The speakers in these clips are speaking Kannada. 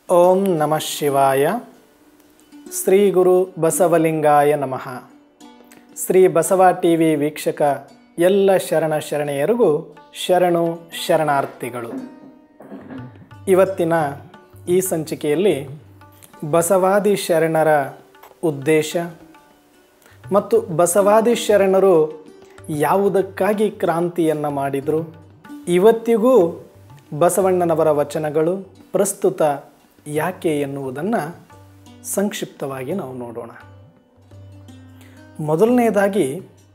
ಓಂ ನಮಃ ಶಿವಾಯ ಶ್ರೀ ಗುರು ಬಸವಲಿಂಗಾಯ ನಮಃ ಶ್ರೀ ಬಸವ ಟಿ ವಿ ವೀಕ್ಷಕ ಎಲ್ಲ ಶರಣ ಶರಣೆಯರಿಗೂ ಶರಣು ಶರಣಾರ್ಥಿಗಳು ಇವತ್ತಿನ ಈ ಸಂಚಿಕೆಯಲ್ಲಿ ಬಸವಾದಿ ಶರಣರ ಉದ್ದೇಶ ಮತ್ತು ಬಸವಾದಿ ಶರಣರು ಯಾವುದಕ್ಕಾಗಿ ಕ್ರಾಂತಿಯನ್ನು ಮಾಡಿದರು ಇವತ್ತಿಗೂ ಬಸವಣ್ಣನವರ ವಚನಗಳು ಪ್ರಸ್ತುತ ಯಾಕೆ ಎನ್ನುವುದನ್ನು ಸಂಕ್ಷಿಪ್ತವಾಗಿ ನಾವು ನೋಡೋಣ ಮೊದಲನೆಯದಾಗಿ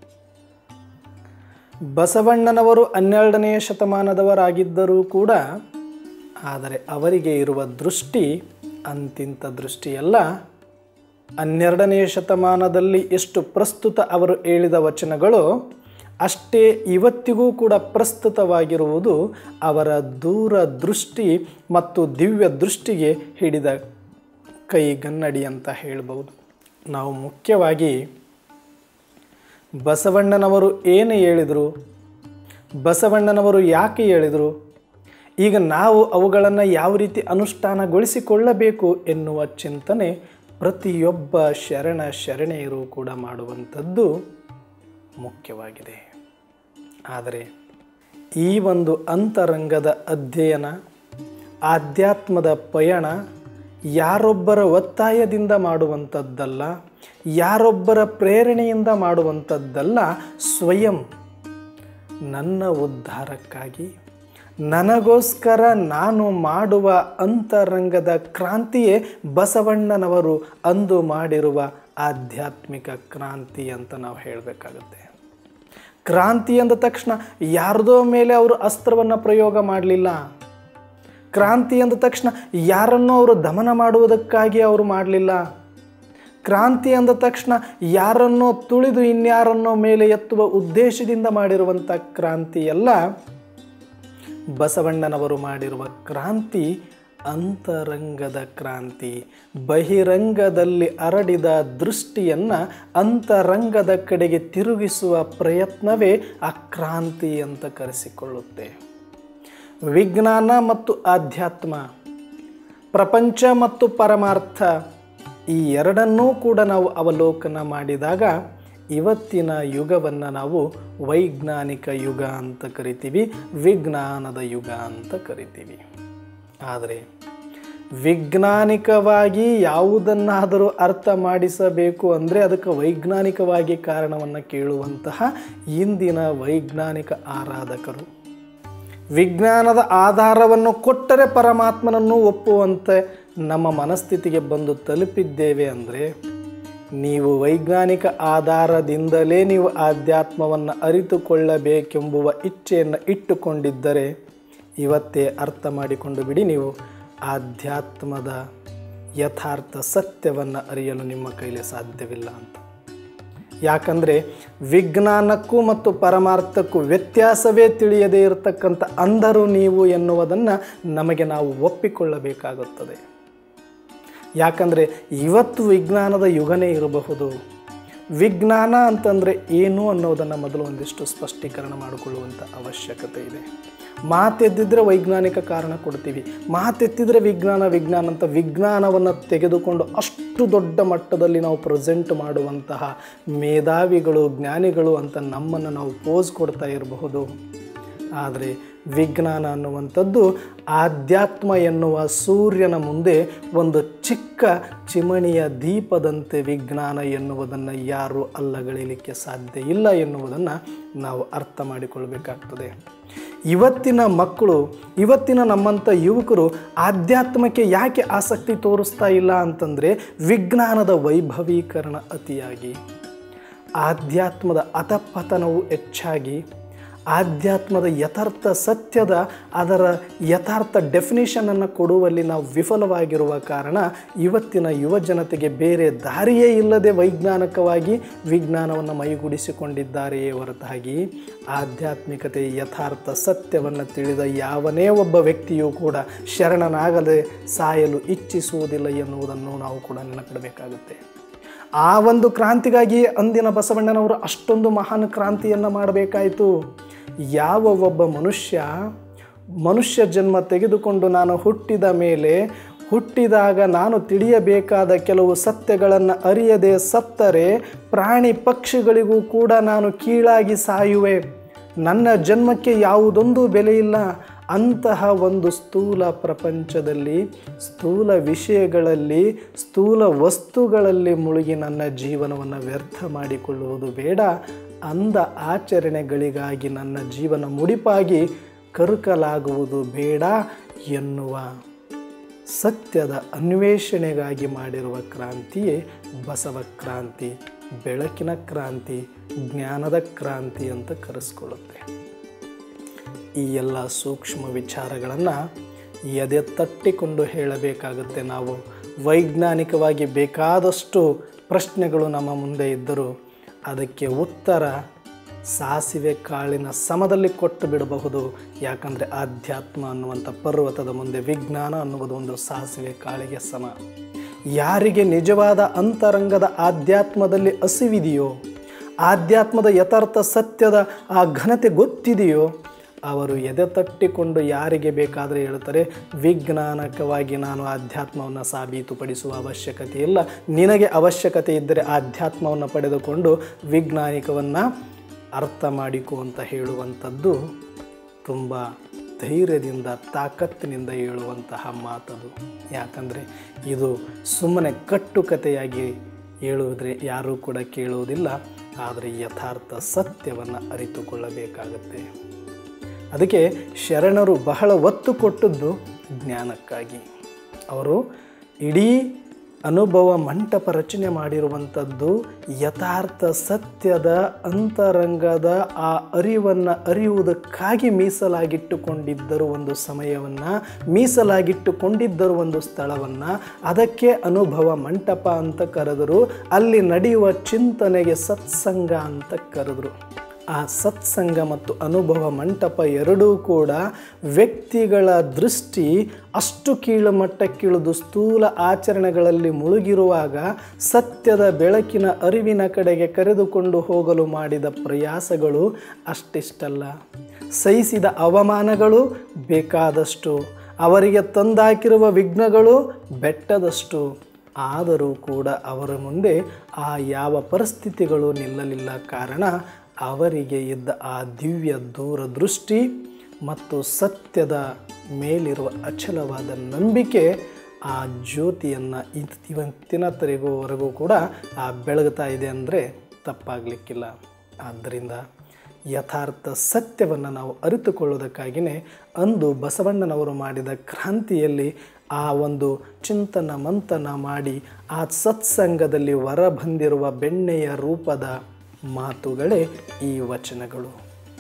ಬಸವಣ್ಣನವರು ಹನ್ನೆರಡನೆಯ ಶತಮಾನದವರಾಗಿದ್ದರೂ ಕೂಡ ಆದರೆ ಅವರಿಗೆ ಇರುವ ದೃಷ್ಟಿ ಅಂತಿಂತ ದೃಷ್ಟಿಯಲ್ಲ ಹನ್ನೆರಡನೆಯ ಶತಮಾನದಲ್ಲಿ ಎಷ್ಟು ಪ್ರಸ್ತುತ ಅವರು ಹೇಳಿದ ವಚನಗಳು ಅಷ್ಟೇ ಇವತ್ತಿಗೂ ಕೂಡ ಪ್ರಸ್ತುತವಾಗಿರುವುದು ಅವರ ದೂರ ದೃಷ್ಟಿ ಮತ್ತು ದಿವ್ಯ ದೃಷ್ಟಿಗೆ ಹಿಡಿದ ಕೈಗನ್ನಡಿ ಅಂತ ಹೇಳ್ಬೋದು ನಾವು ಮುಖ್ಯವಾಗಿ ಬಸವಣ್ಣನವರು ಏನು ಹೇಳಿದರು ಬಸವಣ್ಣನವರು ಯಾಕೆ ಹೇಳಿದರು ಈಗ ನಾವು ಅವುಗಳನ್ನು ಯಾವ ರೀತಿ ಅನುಷ್ಠಾನಗೊಳಿಸಿಕೊಳ್ಳಬೇಕು ಎನ್ನುವ ಚಿಂತನೆ ಪ್ರತಿಯೊಬ್ಬ ಶರಣ ಶರಣೆಯರು ಕೂಡ ಮಾಡುವಂಥದ್ದು ಮುಖ್ಯವಾಗಿದೆ ಆದರೆ ಈ ಒಂದು ಅಂತರಂಗದ ಅಧ್ಯಯನ ಆಧ್ಯಾತ್ಮದ ಪಯಣ ಯಾರೊಬ್ಬರ ಒತ್ತಾಯದಿಂದ ಮಾಡುವಂಥದ್ದಲ್ಲ ಯಾರೊಬ್ಬರ ಪ್ರೇರಣೆಯಿಂದ ಮಾಡುವಂಥದ್ದಲ್ಲ ಸ್ವಯಂ ನನ್ನ ಉದ್ಧಾರಕ್ಕಾಗಿ ನನಗೋಸ್ಕರ ನಾನು ಮಾಡುವ ಅಂತರಂಗದ ಕ್ರಾಂತಿಯೇ ಬಸವಣ್ಣನವರು ಅಂದು ಮಾಡಿರುವ ಆಧ್ಯಾತ್ಮಿಕ ಕ್ರಾಂತಿ ಅಂತ ನಾವು ಹೇಳಬೇಕಾಗುತ್ತೆ ಕ್ರಾಂತಿ ಅಂದ ತಕ್ಷಣ ಯಾರದೋ ಮೇಲೆ ಅವರು ಅಸ್ತ್ರವನ್ನು ಪ್ರಯೋಗ ಮಾಡಲಿಲ್ಲ ಕ್ರಾಂತಿ ಅಂದ ತಕ್ಷಣ ಯಾರನ್ನೋ ಅವರು ದಮನ ಮಾಡುವುದಕ್ಕಾಗಿ ಅವರು ಮಾಡಲಿಲ್ಲ ಕ್ರಾಂತಿ ಅಂದ ತಕ್ಷಣ ಯಾರನ್ನೋ ತುಳಿದು ಇನ್ಯಾರನ್ನೋ ಮೇಲೆ ಎತ್ತುವ ಉದ್ದೇಶದಿಂದ ಮಾಡಿರುವಂಥ ಕ್ರಾಂತಿ ಎಲ್ಲ ಬಸವಣ್ಣನವರು ಮಾಡಿರುವ ಕ್ರಾಂತಿ ಅಂತರಂಗದ ಕ್ರಾಂತಿ ಬಹಿರಂಗದಲ್ಲಿ ಹರಡಿದ ದೃಷ್ಟಿಯನ್ನು ಅಂತರಂಗದ ಕಡೆಗೆ ತಿರುಗಿಸುವ ಪ್ರಯತ್ನವೇ ಆ ಕ್ರಾಂತಿ ಅಂತ ಕರೆಸಿಕೊಳ್ಳುತ್ತೆ ವಿಜ್ಞಾನ ಮತ್ತು ಆಧ್ಯಾತ್ಮ ಪ್ರಪಂಚ ಮತ್ತು ಪರಮಾರ್ಥ ಈ ಎರಡನ್ನೂ ಕೂಡ ನಾವು ಅವಲೋಕನ ಮಾಡಿದಾಗ ಇವತ್ತಿನ ಯುಗವನ್ನು ನಾವು ವೈಜ್ಞಾನಿಕ ಯುಗ ಅಂತ ಕರಿತೀವಿ ವಿಜ್ಞಾನದ ಯುಗ ಅಂತ ಕರಿತೀವಿ ಆದರೆ ವಿಜ್ಞಾನಿಕವಾಗಿ ಯಾವುದನ್ನಾದರೂ ಅರ್ಥ ಮಾಡಿಸಬೇಕು ಅಂದರೆ ಅದಕ್ಕೆ ವೈಜ್ಞಾನಿಕವಾಗಿ ಕಾರಣವನ್ನು ಕೇಳುವಂತಹ ಇಂದಿನ ವೈಜ್ಞಾನಿಕ ಆರಾಧಕರು ವಿಜ್ಞಾನದ ಆಧಾರವನ್ನು ಕೊಟ್ಟರೆ ಪರಮಾತ್ಮನನ್ನು ಒಪ್ಪುವಂತೆ ನಮ್ಮ ಮನಸ್ಥಿತಿಗೆ ಬಂದು ತಲುಪಿದ್ದೇವೆ ಅಂದರೆ ನೀವು ವೈಜ್ಞಾನಿಕ ಆಧಾರದಿಂದಲೇ ನೀವು ಆಧ್ಯಾತ್ಮವನ್ನು ಅರಿತುಕೊಳ್ಳಬೇಕೆಂಬುವ ಇಚ್ಛೆಯನ್ನು ಇಟ್ಟುಕೊಂಡಿದ್ದರೆ ಇವತ್ತೇ ಅರ್ಥ ಮಾಡಿಕೊಂಡು ಬಿಡಿ ನೀವು ಆಧ್ಯಾತ್ಮದ ಯಥಾರ್ಥ ಸತ್ಯವನ್ನು ಅರಿಯಲು ನಿಮ್ಮ ಕೈಲಿ ಸಾಧ್ಯವಿಲ್ಲ ಅಂತ ಯಾಕಂದರೆ ವಿಜ್ಞಾನಕ್ಕೂ ಮತ್ತು ಪರಮಾರ್ಥಕ್ಕೂ ವ್ಯತ್ಯಾಸವೇ ತಿಳಿಯದೇ ಇರತಕ್ಕಂಥ ಅಂಧರು ನೀವು ಎನ್ನುವುದನ್ನು ನಮಗೆ ನಾವು ಒಪ್ಪಿಕೊಳ್ಳಬೇಕಾಗುತ್ತದೆ ಯಾಕಂದರೆ ಇವತ್ತು ವಿಜ್ಞಾನದ ಯುಗನೇ ಇರಬಹುದು ವಿಜ್ಞಾನ ಅಂತಂದರೆ ಏನು ಅನ್ನೋದನ್ನು ಮೊದಲು ಒಂದಿಷ್ಟು ಸ್ಪಷ್ಟೀಕರಣ ಮಾಡಿಕೊಳ್ಳುವಂಥ ಅವಶ್ಯಕತೆ ಇದೆ ಮಾತೆದ್ದಿದ್ರೆ ವೈಜ್ಞಾನಿಕ ಕಾರಣ ಕೊಡ್ತೀವಿ ಮಾತೆತ್ತಿದ್ರೆ ವಿಜ್ಞಾನ ವಿಜ್ಞಾನ ಅಂತ ವಿಜ್ಞಾನವನ್ನು ತೆಗೆದುಕೊಂಡು ಅಷ್ಟು ದೊಡ್ಡ ಮಟ್ಟದಲ್ಲಿ ನಾವು ಪ್ರೆಸೆಂಟ್ ಮಾಡುವಂತಹ ಮೇಧಾವಿಗಳು ಜ್ಞಾನಿಗಳು ಅಂತ ನಮ್ಮನ್ನು ನಾವು ಪೋಸ್ ಕೊಡ್ತಾ ಇರಬಹುದು ಆದರೆ ವಿಜ್ಞಾನ ಅನ್ನುವಂಥದ್ದು ಆಧ್ಯಾತ್ಮ ಎನ್ನುವ ಸೂರ್ಯನ ಮುಂದೆ ಒಂದು ಚಿಕ್ಕ ಚಿಮಣಿಯ ದೀಪದಂತೆ ವಿಜ್ಞಾನ ಎನ್ನುವುದನ್ನು ಯಾರೂ ಅಲ್ಲಗಳಿಲಿಕ್ಕೆ ಸಾಧ್ಯ ಇಲ್ಲ ಎನ್ನುವುದನ್ನು ನಾವು ಅರ್ಥ ಮಾಡಿಕೊಳ್ಬೇಕಾಗ್ತದೆ ಇವತ್ತಿನ ಮಕ್ಕಳು ಇವತ್ತಿನ ನಮ್ಮಂಥ ಯುವಕರು ಆಧ್ಯಾತ್ಮಕ್ಕೆ ಯಾಕೆ ಆಸಕ್ತಿ ತೋರಿಸ್ತಾ ಇಲ್ಲ ಅಂತಂದರೆ ವಿಜ್ಞಾನದ ವೈಭವೀಕರಣ ಅತಿಯಾಗಿ ಆಧ್ಯಾತ್ಮದ ಅಧಪತನವು ಹೆಚ್ಚಾಗಿ ಆಧ್ಯಾತ್ಮದ ಯಥಾರ್ಥ ಸತ್ಯದ ಅದರ ಯಥಾರ್ಥ ಡೆಫಿನೇಷನನ್ನು ಕೊಡುವಲ್ಲಿ ನಾವು ವಿಫಲವಾಗಿರುವ ಕಾರಣ ಇವತ್ತಿನ ಯುವ ಜನತೆಗೆ ಬೇರೆ ದಾರಿಯೇ ಇಲ್ಲದೆ ವೈಜ್ಞಾನಿಕವಾಗಿ ವಿಜ್ಞಾನವನ್ನು ಮೈಗೂಡಿಸಿಕೊಂಡಿದ್ದಾರೆಯೇ ಹೊರತಾಗಿ ಆಧ್ಯಾತ್ಮಿಕತೆ ಯಥಾರ್ಥ ಸತ್ಯವನ್ನು ತಿಳಿದ ಯಾವನೇ ಒಬ್ಬ ವ್ಯಕ್ತಿಯೂ ಕೂಡ ಶರಣನಾಗದೆ ಸಾಯಲು ಇಚ್ಛಿಸುವುದಿಲ್ಲ ಎನ್ನುವುದನ್ನು ನಾವು ಕೂಡ ನೆನಪಿಡಬೇಕಾಗುತ್ತೆ ಆ ಒಂದು ಕ್ರಾಂತಿಗಾಗಿ ಅಂದಿನ ಬಸವಣ್ಣನವರು ಅಷ್ಟೊಂದು ಮಹಾನ್ ಕ್ರಾಂತಿಯನ್ನು ಮಾಡಬೇಕಾಯಿತು ಯಾವ ಒಬ್ಬ ಮನುಷ್ಯ ಮನುಷ್ಯ ಜನ್ಮ ತೆಗೆದುಕೊಂಡು ನಾನು ಹುಟ್ಟಿದ ಮೇಲೆ ಹುಟ್ಟಿದಾಗ ನಾನು ತಿಳಿಯಬೇಕಾದ ಕೆಲವು ಸತ್ಯಗಳನ್ನು ಅರಿಯದೆ ಸತ್ತರೆ ಪ್ರಾಣಿ ಪಕ್ಷಿಗಳಿಗೂ ಕೂಡ ನಾನು ಕೀಳಾಗಿ ಸಾಯುವೆ ನನ್ನ ಜನ್ಮಕ್ಕೆ ಯಾವುದೊಂದು ಬೆಲೆ ಇಲ್ಲ ಅಂತಹ ಒಂದು ಸ್ಥೂಲ ಪ್ರಪಂಚದಲ್ಲಿ ಸ್ಥೂಲ ವಿಷಯಗಳಲ್ಲಿ ಸ್ಥೂಲ ವಸ್ತುಗಳಲ್ಲಿ ಮುಳುಗಿ ನನ್ನ ಜೀವನವನ್ನು ವ್ಯರ್ಥ ಮಾಡಿಕೊಳ್ಳುವುದು ಬೇಡ ಅಂದ ಆಚರಣೆಗಳಿಗಾಗಿ ನನ್ನ ಜೀವನ ಮುಡಿಪಾಗಿ ಕರುಕಲಾಗುವುದು ಬೇಡ ಎನ್ನುವ ಸತ್ಯದ ಅನ್ವೇಷಣೆಗಾಗಿ ಮಾಡಿರುವ ಕ್ರಾಂತಿಯೇ ಬಸವ ಕ್ರಾಂತಿ ಬೆಳಕಿನ ಕ್ರಾಂತಿ ಜ್ಞಾನದ ಕ್ರಾಂತಿ ಅಂತ ಕರೆಸ್ಕೊಳ್ಳುತ್ತೆ ಈ ಎಲ್ಲ ಸೂಕ್ಷ್ಮ ವಿಚಾರಗಳನ್ನು ಎದೆ ತಟ್ಟಿಕೊಂಡು ಹೇಳಬೇಕಾಗುತ್ತೆ ನಾವು ವೈಜ್ಞಾನಿಕವಾಗಿ ಬೇಕಾದಷ್ಟು ಪ್ರಶ್ನೆಗಳು ನಮ್ಮ ಮುಂದೆ ಇದ್ದರೂ ಅದಕ್ಕೆ ಉತ್ತರ ಸಾಸಿವೆ ಕಾಳಿನ ಸಮದಲ್ಲಿ ಕೊಟ್ಟು ಬಿಡಬಹುದು ಯಾಕಂದರೆ ಆಧ್ಯಾತ್ಮ ಅನ್ನುವಂಥ ಪರ್ವತದ ಮುಂದೆ ವಿಜ್ಞಾನ ಅನ್ನುವುದು ಒಂದು ಸಾಸಿವೆ ಕಾಳಿಗೆ ಸಮ ಯಾರಿಗೆ ನಿಜವಾದ ಅಂತರಂಗದ ಆಧ್ಯಾತ್ಮದಲ್ಲಿ ಹಸಿವಿದೆಯೋ ಆಧ್ಯಾತ್ಮದ ಯಥಾರ್ಥ ಸತ್ಯದ ಆ ಘನತೆ ಗೊತ್ತಿದೆಯೋ ಅವರು ಎದೆ ತಟ್ಟಿಕೊಂಡು ಯಾರಿಗೆ ಬೇಕಾದರೆ ಹೇಳ್ತಾರೆ ವಿಜ್ಞಾನಕವಾಗಿ ನಾನು ಆಧ್ಯಾತ್ಮವನ್ನು ಸಾಬೀತುಪಡಿಸುವ ಅವಶ್ಯಕತೆ ಇಲ್ಲ ನಿನಗೆ ಅವಶ್ಯಕತೆ ಇದ್ದರೆ ಆಧ್ಯಾತ್ಮವನ್ನು ಪಡೆದುಕೊಂಡು ವಿಜ್ಞಾನಿಕವನ್ನು ಅರ್ಥ ಮಾಡಿಕೊ ಅಂತ ಹೇಳುವಂಥದ್ದು ತುಂಬ ಧೈರ್ಯದಿಂದ ತಾಕತ್ತಿನಿಂದ ಹೇಳುವಂತಹ ಮಾತದು ಯಾಕಂದರೆ ಇದು ಸುಮ್ಮನೆ ಕಟ್ಟುಕತೆಯಾಗಿ ಹೇಳುವುದ್ರೆ ಯಾರೂ ಕೂಡ ಕೇಳುವುದಿಲ್ಲ ಆದರೆ ಯಥಾರ್ಥ ಸತ್ಯವನ್ನು ಅರಿತುಕೊಳ್ಳಬೇಕಾಗತ್ತೆ ಅದಕ್ಕೆ ಶರಣರು ಬಹಳ ಒತ್ತು ಕೊಟ್ಟದ್ದು ಜ್ಞಾನಕ್ಕಾಗಿ ಅವರು ಇಡೀ ಅನುಭವ ಮಂಟಪ ರಚನೆ ಮಾಡಿರುವಂಥದ್ದು ಯಥಾರ್ಥ ಸತ್ಯದ ಅಂತರಂಗದ ಆ ಅರಿವನ್ನು ಅರಿಯುವುದಕ್ಕಾಗಿ ಮೀಸಲಾಗಿಟ್ಟುಕೊಂಡಿದ್ದರು ಒಂದು ಸಮಯವನ್ನು ಮೀಸಲಾಗಿಟ್ಟುಕೊಂಡಿದ್ದರು ಒಂದು ಸ್ಥಳವನ್ನು ಅದಕ್ಕೆ ಅನುಭವ ಮಂಟಪ ಅಂತ ಕರೆದರು ಅಲ್ಲಿ ನಡೆಯುವ ಚಿಂತನೆಗೆ ಸತ್ಸಂಗ ಅಂತ ಕರೆದರು ಆ ಸತ್ಸಂಗ ಮತ್ತು ಅನುಭವ ಮಂಟಪ ಎರಡೂ ಕೂಡ ವ್ಯಕ್ತಿಗಳ ದೃಷ್ಟಿ ಅಷ್ಟು ಕೀಳು ಮಟ್ಟಕ್ಕಿಳಿದು ಸ್ಥೂಲ ಆಚರಣೆಗಳಲ್ಲಿ ಮುಳುಗಿರುವಾಗ ಸತ್ಯದ ಬೆಳಕಿನ ಅರಿವಿನ ಕಡೆಗೆ ಕರೆದುಕೊಂಡು ಹೋಗಲು ಮಾಡಿದ ಪ್ರಯಾಸಗಳು ಅಷ್ಟಿಷ್ಟಲ್ಲ ಸಹಿಸಿದ ಅವಮಾನಗಳು ಬೇಕಾದಷ್ಟು ಅವರಿಗೆ ತಂದಾಕಿರುವ ವಿಘ್ನಗಳು ಬೆಟ್ಟದಷ್ಟು ಆದರೂ ಕೂಡ ಅವರ ಮುಂದೆ ಆ ಯಾವ ಪರಿಸ್ಥಿತಿಗಳು ನಿಲ್ಲಲಿಲ್ಲ ಕಾರಣ ಅವರಿಗೆ ಇದ್ದ ಆ ದಿವ್ಯ ದೂರದೃಷ್ಟಿ ಮತ್ತು ಸತ್ಯದ ಮೇಲಿರುವ ಅಚಲವಾದ ನಂಬಿಕೆ ಆ ಜ್ಯೋತಿಯನ್ನು ಇವತ್ತಿನ ತರೆಗೋವರೆಗೂ ಕೂಡ ಆ ಬೆಳಗ್ತಾ ಇದೆ ಅಂದರೆ ತಪ್ಪಾಗಲಿಕ್ಕಿಲ್ಲ ಆದ್ದರಿಂದ ಯಥಾರ್ಥ ಸತ್ಯವನ್ನು ನಾವು ಅರಿತುಕೊಳ್ಳೋದಕ್ಕಾಗಿಯೇ ಅಂದು ಬಸವಣ್ಣನವರು ಮಾಡಿದ ಕ್ರಾಂತಿಯಲ್ಲಿ ಆ ಒಂದು ಚಿಂತನ ಮಂಥನ ಮಾಡಿ ಆ ಸತ್ಸಂಗದಲ್ಲಿ ಹೊರ ಬಂದಿರುವ ಬೆಣ್ಣೆಯ ರೂಪದ ಮಾತುಗಳೇ ಈ ವಚನಗಳು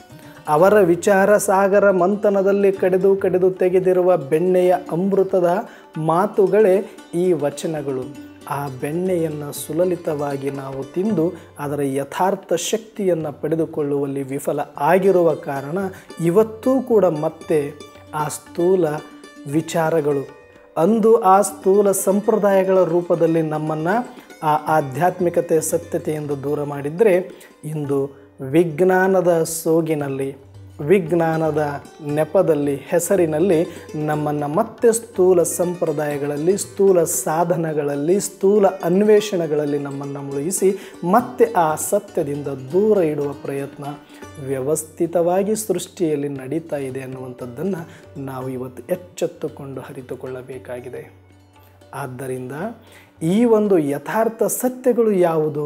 ಅವರ ವಿಚಾರ ಸಾಗರ ಮಂಥನದಲ್ಲಿ ಕಡಿದು ಕಡಿದು ತೆಗೆದಿರುವ ಬೆಣ್ಣೆಯ ಅಮೃತದ ಮಾತುಗಳೇ ಈ ವಚನಗಳು ಆ ಬೆಣ್ಣೆಯನ್ನು ಸುಲಲಿತವಾಗಿ ನಾವು ತಿಂದು ಅದರ ಯಥಾರ್ಥ ಶಕ್ತಿಯನ್ನು ಪಡೆದುಕೊಳ್ಳುವಲ್ಲಿ ವಿಫಲ ಆಗಿರುವ ಕಾರಣ ಇವತ್ತೂ ಕೂಡ ಮತ್ತೆ ಆ ಸ್ಥೂಲ ವಿಚಾರಗಳು ಅಂದು ಆ ಸ್ಥೂಲ ಸಂಪ್ರದಾಯಗಳ ರೂಪದಲ್ಲಿ ನಮ್ಮನ್ನು ಆ ಆಧ್ಯಾತ್ಮಿಕತೆ ಸತ್ಯತೆಯಿಂದ ದೂರ ಮಾಡಿದರೆ ಇಂದು ವಿಜ್ಞಾನದ ಸೋಗಿನಲ್ಲಿ ವಿಜ್ಞಾನದ ನೆಪದಲ್ಲಿ ಹೆಸರಿನಲ್ಲಿ ನಮ್ಮನ್ನು ಮತ್ತೆ ಸ್ಥೂಲ ಸಂಪ್ರದಾಯಗಳಲ್ಲಿ ಸ್ಥೂಲ ಸಾಧನಗಳಲ್ಲಿ ಸ್ಥೂಲ ಅನ್ವೇಷಣೆಗಳಲ್ಲಿ ನಮ್ಮನ್ನು ಮುಳುಗಿಸಿ ಮತ್ತೆ ಆ ಸತ್ಯದಿಂದ ದೂರ ಇಡುವ ಪ್ರಯತ್ನ ವ್ಯವಸ್ಥಿತವಾಗಿ ಸೃಷ್ಟಿಯಲ್ಲಿ ನಡೀತಾ ಇದೆ ಅನ್ನುವಂಥದ್ದನ್ನು ನಾವು ಇವತ್ತು ಎಚ್ಚೆತ್ತುಕೊಂಡು ಅರಿತುಕೊಳ್ಳಬೇಕಾಗಿದೆ ಆದ್ದರಿಂದ ಈ ಒಂದು ಯಥಾರ್ಥ ಸತ್ಯಗಳು ಯಾವುದು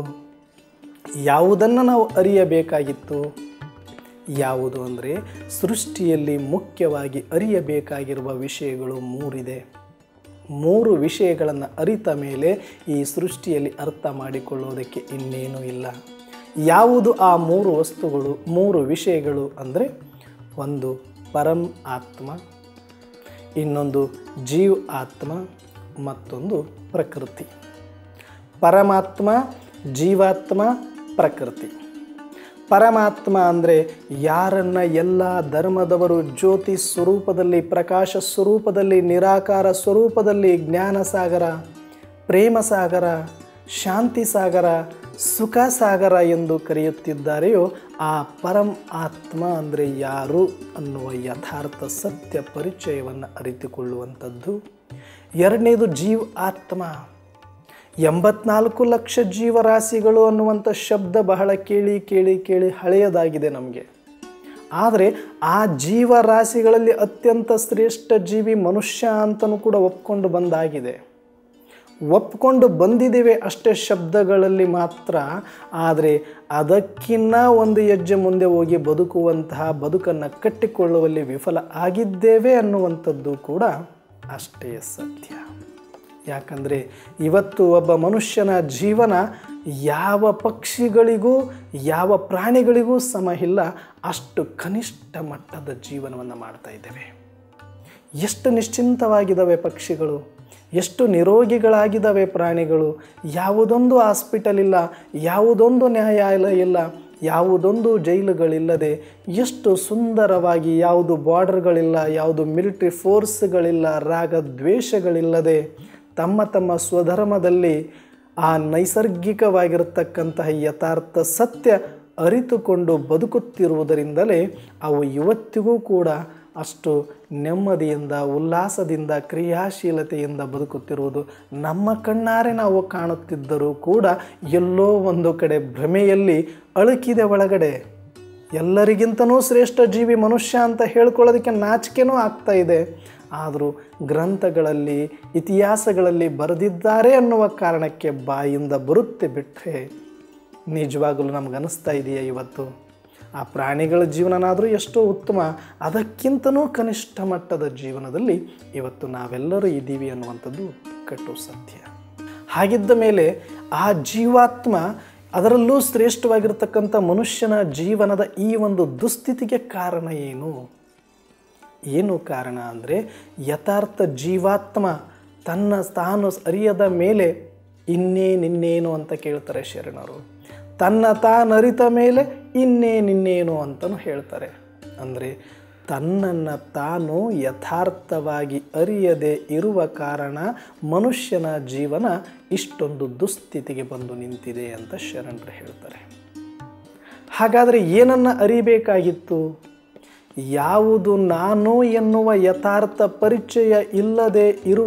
ಯಾವುದನ್ನು ನಾವು ಅರಿಯಬೇಕಾಗಿತ್ತು ಯಾವುದು ಅಂದರೆ ಸೃಷ್ಟಿಯಲ್ಲಿ ಮುಖ್ಯವಾಗಿ ಅರಿಯಬೇಕಾಗಿರುವ ವಿಷಯಗಳು ಮೂರಿದೆ ಮೂರು ವಿಷಯಗಳನ್ನು ಅರಿತ ಮೇಲೆ ಈ ಸೃಷ್ಟಿಯಲ್ಲಿ ಅರ್ಥ ಮಾಡಿಕೊಳ್ಳೋದಕ್ಕೆ ಇನ್ನೇನೂ ಇಲ್ಲ ಯಾವುದು ಆ ಮೂರು ವಸ್ತುಗಳು ಮೂರು ವಿಷಯಗಳು ಅಂದರೆ ಒಂದು ಪರಂ ಆತ್ಮ ಇನ್ನೊಂದು ಜೀವ್ ಆತ್ಮ ಮತ್ತೊಂದು ಪ್ರಕೃತಿ ಪರಮಾತ್ಮ ಜೀವಾತ್ಮ ಪ್ರಕೃತಿ ಪರಮಾತ್ಮ ಅಂದರೆ ಯಾರನ್ನ ಎಲ್ಲ ಧರ್ಮದವರು ಜ್ಯೋತಿ ಸ್ವರೂಪದಲ್ಲಿ ಪ್ರಕಾಶ ಸ್ವರೂಪದಲ್ಲಿ ನಿರಾಕಾರ ಸ್ವರೂಪದಲ್ಲಿ ಜ್ಞಾನ ಸಾಗರ ಪ್ರೇಮ ಸಾಗರ ಶಾಂತಿ ಸಾಗರ ಸುಖ ಸಾಗರ ಎಂದು ಕರೆಯುತ್ತಿದ್ದಾರೆಯೋ ಆ ಪರಂ ಆತ್ಮ ಅಂದರೆ ಯಾರು ಅನ್ನುವ ಯಥಾರ್ಥ ಸತ್ಯ ಪರಿಚಯವನ್ನು ಅರಿತುಕೊಳ್ಳುವಂಥದ್ದು ಎರಡನೇದು ಜೀವ ಆತ್ಮ ಎಂಬತ್ನಾಲ್ಕು ಲಕ್ಷ ಜೀವರಾಶಿಗಳು ಅನ್ನುವಂಥ ಶಬ್ದ ಬಹಳ ಕೇಳಿ ಕೇಳಿ ಕೇಳಿ ಹಳೆಯದಾಗಿದೆ ನಮಗೆ ಆದರೆ ಆ ಜೀವರಾಶಿಗಳಲ್ಲಿ ಅತ್ಯಂತ ಶ್ರೇಷ್ಠ ಜೀವಿ ಮನುಷ್ಯ ಅಂತಲೂ ಕೂಡ ಒಪ್ಕೊಂಡು ಬಂದಾಗಿದೆ ಒಪ್ಕೊಂಡು ಬಂದಿದ್ದೇವೆ ಅಷ್ಟೇ ಶಬ್ದಗಳಲ್ಲಿ ಮಾತ್ರ ಆದರೆ ಅದಕ್ಕಿನ್ನ ಒಂದು ಹೆಜ್ಜೆ ಮುಂದೆ ಹೋಗಿ ಬದುಕುವಂತಹ ಬದುಕನ್ನು ಕಟ್ಟಿಕೊಳ್ಳುವಲ್ಲಿ ವಿಫಲ ಆಗಿದ್ದೇವೆ ಅನ್ನುವಂಥದ್ದು ಕೂಡ ಅಷ್ಟೇ ಸತ್ಯ ಯಾಕಂದರೆ ಇವತ್ತು ಒಬ್ಬ ಮನುಷ್ಯನ ಜೀವನ ಯಾವ ಪಕ್ಷಿಗಳಿಗೂ ಯಾವ ಪ್ರಾಣಿಗಳಿಗೂ ಸಮ ಇಲ್ಲ ಅಷ್ಟು ಕನಿಷ್ಠ ಮಟ್ಟದ ಜೀವನವನ್ನು ಮಾಡ್ತಾ ಇದ್ದೇವೆ ಎಷ್ಟು ನಿಶ್ಚಿಂತವಾಗಿದ್ದಾವೆ ಪಕ್ಷಿಗಳು ಎಷ್ಟು ನಿರೋಗಿಗಳಾಗಿದ್ದಾವೆ ಪ್ರಾಣಿಗಳು ಯಾವುದೊಂದು ಹಾಸ್ಪಿಟಲ್ ಇಲ್ಲ ಯಾವುದೊಂದು ನ್ಯಾಯಾಲಯ ಇಲ್ಲ ಯಾವುದೊಂದು ಜೈಲುಗಳಿಲ್ಲದೆ ಎಷ್ಟು ಸುಂದರವಾಗಿ ಯಾವುದು ಬಾರ್ಡರ್ಗಳಿಲ್ಲ ಯಾವುದು ಮಿಲಿಟ್ರಿ ಫೋರ್ಸ್ಗಳಿಲ್ಲ ರಾಗ ದ್ವೇಷಗಳಿಲ್ಲದೆ ತಮ್ಮ ತಮ್ಮ ಸ್ವಧರ್ಮದಲ್ಲಿ ಆ ನೈಸರ್ಗಿಕವಾಗಿರತಕ್ಕಂತಹ ಯಥಾರ್ಥ ಸತ್ಯ ಅರಿತುಕೊಂಡು ಬದುಕುತ್ತಿರುವುದರಿಂದಲೇ ಅವು ಇವತ್ತಿಗೂ ಕೂಡ ಅಷ್ಟು ನೆಮ್ಮದಿಯಿಂದ ಉಲ್ಲಾಸದಿಂದ ಕ್ರಿಯಾಶೀಲತೆಯಿಂದ ಬದುಕುತ್ತಿರುವುದು ನಮ್ಮ ಕಣ್ಣಾರೆ ನಾವು ಕಾಣುತ್ತಿದ್ದರೂ ಕೂಡ ಎಲ್ಲೋ ಒಂದು ಕಡೆ ಭ್ರಮೆಯಲ್ಲಿ ಅಳುಕಿದೆ ಒಳಗಡೆ ಎಲ್ಲರಿಗಿಂತನೂ ಶ್ರೇಷ್ಠ ಜೀವಿ ಮನುಷ್ಯ ಅಂತ ಹೇಳ್ಕೊಳ್ಳೋದಕ್ಕೆ ನಾಚಿಕೆನೂ ಆಗ್ತಾ ಇದೆ ಆದರೂ ಗ್ರಂಥಗಳಲ್ಲಿ ಇತಿಹಾಸಗಳಲ್ಲಿ ಬರೆದಿದ್ದಾರೆ ಅನ್ನುವ ಕಾರಣಕ್ಕೆ ಬಾಯಿಂದ ಬರುತ್ತೆ ಬಿಟ್ಟರೆ ನಿಜವಾಗಲೂ ನಮ್ಗೆ ಅನಿಸ್ತಾ ಇದೆಯಾ ಇವತ್ತು ಆ ಪ್ರಾಣಿಗಳ ಜೀವನನಾದರೂ ಎಷ್ಟೋ ಉತ್ತಮ ಅದಕ್ಕಿಂತನೂ ಕನಿಷ್ಠ ಮಟ್ಟದ ಜೀವನದಲ್ಲಿ ಇವತ್ತು ನಾವೆಲ್ಲರೂ ಇದ್ದೀವಿ ಅನ್ನುವಂಥದ್ದು ಕಟ್ಟು ಸತ್ಯ ಹಾಗಿದ್ದ ಮೇಲೆ ಆ ಜೀವಾತ್ಮ ಅದರಲ್ಲೂ ಶ್ರೇಷ್ಠವಾಗಿರ್ತಕ್ಕಂಥ ಮನುಷ್ಯನ ಜೀವನದ ಈ ಒಂದು ದುಸ್ಥಿತಿಗೆ ಕಾರಣ ಏನು ಏನು ಕಾರಣ ಅಂದರೆ ಯಥಾರ್ಥ ಜೀವಾತ್ಮ ತನ್ನ ತಾನು ಅರಿಯದ ಮೇಲೆ ಇನ್ನೇನಿನ್ನೇನು ಅಂತ ಕೇಳ್ತಾರೆ ಶರಣರು ತನ್ನ ತಾನರಿತ ಮೇಲೆ ಇನ್ನೇನಿನ್ನೇನು ಅಂತಲೂ ಹೇಳ್ತಾರೆ ಅಂದರೆ ತನ್ನನ್ನು ತಾನು ಯಥಾರ್ಥವಾಗಿ ಅರಿಯದೆ ಇರುವ ಕಾರಣ ಮನುಷ್ಯನ ಜೀವನ ಇಷ್ಟೊಂದು ದುಸ್ಥಿತಿಗೆ ಬಂದು ನಿಂತಿದೆ ಅಂತ ಶರಣರು ಹೇಳ್ತಾರೆ ಹಾಗಾದರೆ ಏನನ್ನು ಅರಿಬೇಕಾಗಿತ್ತು ಯಾವುದು ನಾನು ಎನ್ನುವ ಯಥಾರ್ಥ ಪರಿಚಯ ಇಲ್ಲದೆ ಇರುವ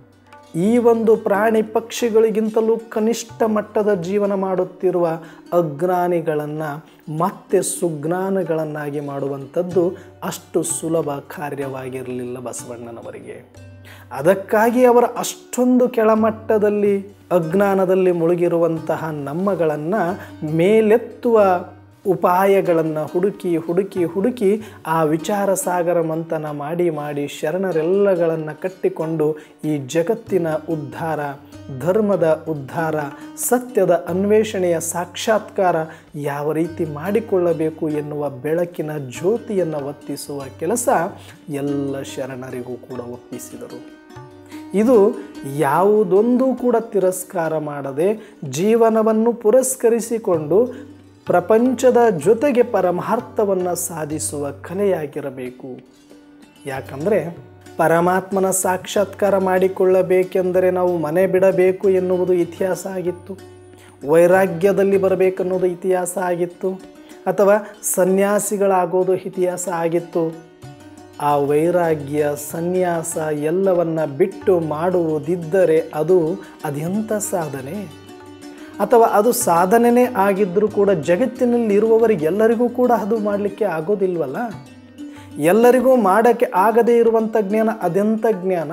ಈ ಒಂದು ಪ್ರಾಣಿ ಪಕ್ಷಿಗಳಿಗಿಂತಲೂ ಕನಿಷ್ಠ ಮಟ್ಟದ ಜೀವನ ಮಾಡುತ್ತಿರುವ ಅಜ್ಞಾನಿಗಳನ್ನು ಮತ್ತೆ ಸುಜ್ಞಾನಗಳನ್ನಾಗಿ ಮಾಡುವಂಥದ್ದು ಅಷ್ಟು ಸುಲಭ ಕಾರ್ಯವಾಗಿರಲಿಲ್ಲ ಬಸವಣ್ಣನವರಿಗೆ ಅದಕ್ಕಾಗಿ ಅವರ ಅಷ್ಟೊಂದು ಕೆಳಮಟ್ಟದಲ್ಲಿ ಅಜ್ಞಾನದಲ್ಲಿ ಮುಳುಗಿರುವಂತಹ ನಮ್ಮಗಳನ್ನು ಮೇಲೆತ್ತುವ ಉಪಾಯಗಳನ್ನು ಹುಡುಕಿ ಹುಡುಕಿ ಹುಡುಕಿ ಆ ವಿಚಾರ ಸಾಗರ ಮಂಥನ ಮಾಡಿ ಮಾಡಿ ಶರಣರೆಲ್ಲಗಳನ್ನು ಕಟ್ಟಿಕೊಂಡು ಈ ಜಗತ್ತಿನ ಉದ್ಧಾರ ಧರ್ಮದ ಉದ್ಧಾರ ಸತ್ಯದ ಅನ್ವೇಷಣೆಯ ಸಾಕ್ಷಾತ್ಕಾರ ಯಾವ ರೀತಿ ಮಾಡಿಕೊಳ್ಳಬೇಕು ಎನ್ನುವ ಬೆಳಕಿನ ಜ್ಯೋತಿಯನ್ನು ಒತ್ತಿಸುವ ಕೆಲಸ ಎಲ್ಲ ಶರಣರಿಗೂ ಕೂಡ ಒಪ್ಪಿಸಿದರು ಇದು ಯಾವುದೊಂದು ಕೂಡ ತಿರಸ್ಕಾರ ಮಾಡದೆ ಜೀವನವನ್ನು ಪುರಸ್ಕರಿಸಿಕೊಂಡು ಪ್ರಪಂಚದ ಜೊತೆಗೆ ಪರಮಾರ್ಥವನ್ನು ಸಾಧಿಸುವ ಕಲೆಯಾಗಿರಬೇಕು ಯಾಕಂದರೆ ಪರಮಾತ್ಮನ ಸಾಕ್ಷಾತ್ಕಾರ ಮಾಡಿಕೊಳ್ಳಬೇಕೆಂದರೆ ನಾವು ಮನೆ ಬಿಡಬೇಕು ಎನ್ನುವುದು ಇತಿಹಾಸ ಆಗಿತ್ತು ವೈರಾಗ್ಯದಲ್ಲಿ ಬರಬೇಕನ್ನೋದು ಇತಿಹಾಸ ಆಗಿತ್ತು ಅಥವಾ ಸನ್ಯಾಸಿಗಳಾಗೋದು ಇತಿಹಾಸ ಆಗಿತ್ತು ಆ ವೈರಾಗ್ಯ ಸನ್ಯಾಸ ಎಲ್ಲವನ್ನ ಬಿಟ್ಟು ಮಾಡುವುದಿದ್ದರೆ ಅದು ಅದೆಂಥ ಸಾಧನೆ ಅಥವಾ ಅದು ಸಾಧನೆನೇ ಆಗಿದ್ದರೂ ಕೂಡ ಜಗತ್ತಿನಲ್ಲಿ ಇರುವವರಿಗೆಲ್ಲರಿಗೂ ಕೂಡ ಅದು ಮಾಡಲಿಕ್ಕೆ ಆಗೋದಿಲ್ವಲ್ಲ ಎಲ್ಲರಿಗೂ ಮಾಡೋಕ್ಕೆ ಆಗದೇ ಇರುವಂಥ ಜ್ಞಾನ ಅದೆಂಥ ಜ್ಞಾನ